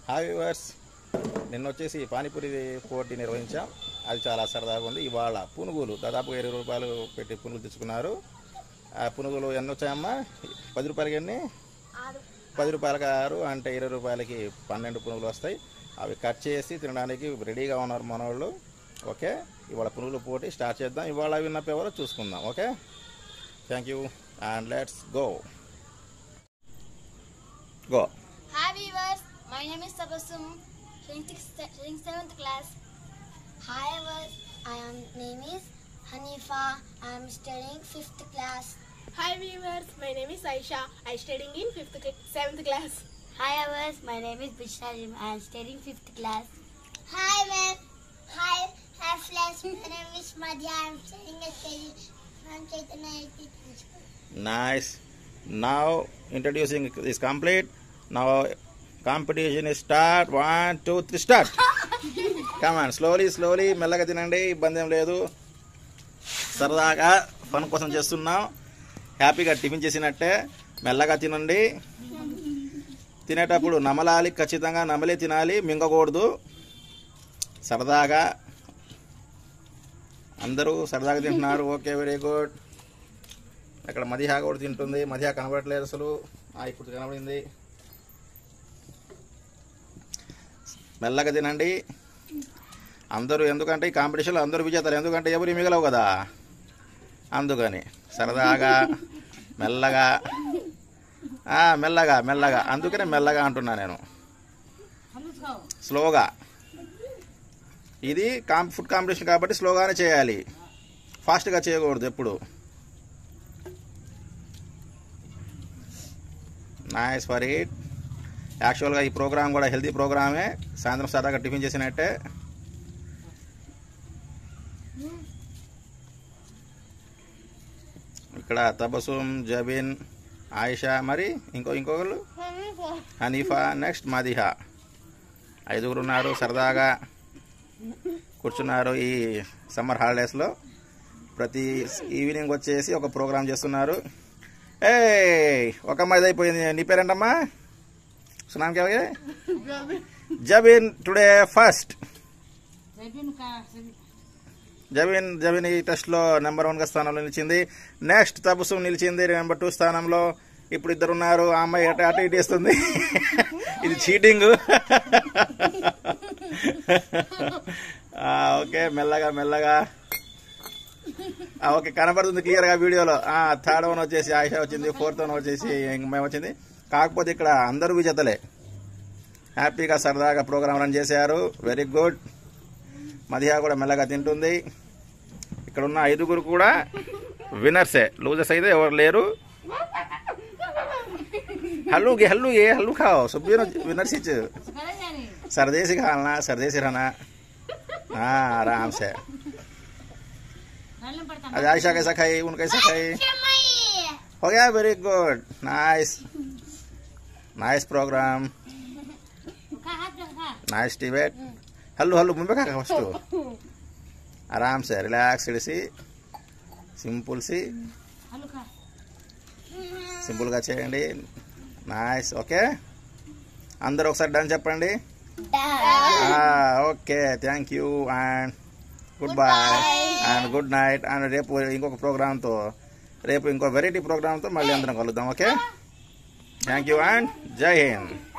Hi viewers నిన్న వచ్చేసి పానీపూరి పోటీ నిర్వహించాం అది చాలా సరదాగా ఉంది ఇవాళ పునుగులు దాదాపు ఇరవై రూపాయలు పెట్టి పునుగులు తెచ్చుకున్నారు ఆ పునుగులు ఎన్ని వచ్చాయమ్మా పది రూపాయలకి ఎన్ని పది రూపాయలకి ఆరు అంటే ఇరవై రూపాయలకి పన్నెండు పునుగులు వస్తాయి అవి కట్ చేసి తినడానికి రెడీగా ఉన్నారు మనోళ్ళు ఓకే ఇవాళ పునుగులు పోటీ స్టార్ట్ చేద్దాం ఇవాళ విన్నప్ ఎవరో చూసుకుందాం okay thank you and let's go go Hi viewers, my name is Tabassum, studying sixth- studying seventh class. Hi viewers, I am name is Hanifa. I am studying fifth class. Hi viewers, my name is Aisha. I studying in fifth, cl- seventh class. Hi viewers, my name is Bisharim. I am studying fifth class. Hi ma'am. Hi, hi friends. My name is Madhya. I am studying at from Chaitanya IT School. Nice. Now introducing is complete. Now competition is start. One, two, three, start. Come on, slowly, slowly, మెల్లగా తినండి ఇబ్బంది ఏం లేదు సరదాగా fun కోసం చేస్తున్నాం హ్యాపీగా tiffin చేసినట్టే మెల్లగా తినండి తినేటప్పుడు నమలాలి ఖచ్చితంగా నమలే తినాలి మింగకూడదు సరదాగా అందరూ సరదాగా తింటున్నారు ఓకే వెరీ గుడ్ అక్కడ మదిహా కూడా తింటుంది మదిహా కనబడట్లేదు అసలు ఆ, ఇప్పుడు కనబడింది మెల్లగా తినండి అందరూ ఎందుకంటే ఈ కాంపిటీషన్లో అందరూ విజేతారు ఎందుకంటే ఎవరు మిగలవు కదా అందుకని సరదాగా మెల్లగా ఆ, మెల్లగా మెల్లగా అందుకనే మెల్లగా అంటున్నా నేను స్లోగా ఇది కాం ఫుడ్ కాంపిటీషన్ కాబట్టి స్లోగానే చేయాలి ఫాస్ట్గా చేయకూడదు ఎప్పుడు నైస్ ఫర్ ఇట్ యాక్చువల్గా ఈ ప్రోగ్రామ్ కూడా హెల్తీ ప్రోగ్రామే సాయంత్రం సరదాగా టిఫిన్ చేసినట్టే ఇక్కడ తబసుమ్ జబిన్ ఆయిషా మరి ఇంకో ఇంకొకరు హనీఫా నెక్స్ట్ మదిహా ఐదుగురు ఉన్నారు సరదాగా కూర్చున్నారు ఈ సమ్మర్ హాలిడేస్లో ప్రతి ఈవినింగ్ వచ్చేసి ఒక ప్రోగ్రామ్ చేస్తున్నారు ఏ ఒక అమ్మాయి అయిపోయింది నీ పేరేంటమ్మా సునాం క్యావే జబిన్ టుడే ఫస్ట్ జబిన్ జబిన్ ఈ టెస్ట్లో నెంబర్ వన్గా స్థానంలో నిలిచింది నెక్స్ట్ తబుసు నిలిచింది నెంబర్ టూ స్థానంలో ఇప్పుడు ఇద్దరు ఉన్నారు ఆ అమ్మాయి అటు అటు ఇటు వేస్తుంది ఇది చీటింగ్ ఓకే మెల్లగా మెల్లగా ఆ, ఓకే కనబడుతుంది క్లియర్ గా వీడియోలో ఆ థర్డ్ వన్ వచ్చేసి ఆయిషా వచ్చింది ఫోర్త్ వన్ వచ్చేసి మేము వచ్చింది కాకపోతే ఇక్కడ అందరూ విజేతలే హ్యాపీగా సరదాగా ప్రోగ్రామ్ రన్ చేశారు వెరీ గుడ్ మదిహా కూడా మెల్లగా తింటుంది ఇక్కడ ఉన్న ఐదుగురు కూడా విన్నర్సే లూజర్స్ అయితే ఎవరు లేరు హల్లుకి హల్లు ఏ హల్లు ఖాओ सब विनर्स ही सरदेसी खाना सरदेसी रहना हाँ आराम से आज आयशा कैसा खाई उन कैसा खाई हो गया very good nice nice program nice debate हल्लू हल्लू ముంబై కాక ఫస్ట్ ఆరామ్ సే రిలాక్స్ ఇడిసి సింపుల్ సి సింపుల్గా చేయండి నైస్ ఓకే అందరూ ఒకసారి డన్ చెప్పండి okay thank you and good bye and good night and రేపు ఇంకొక ప్రోగ్రామ్తో రేపు ఇంకో వెరైటీ ప్రోగ్రామ్తో మళ్ళీ అందరం కలుద్దాం ఓకే థ్యాంక్ యూ అండ్ జై హింద్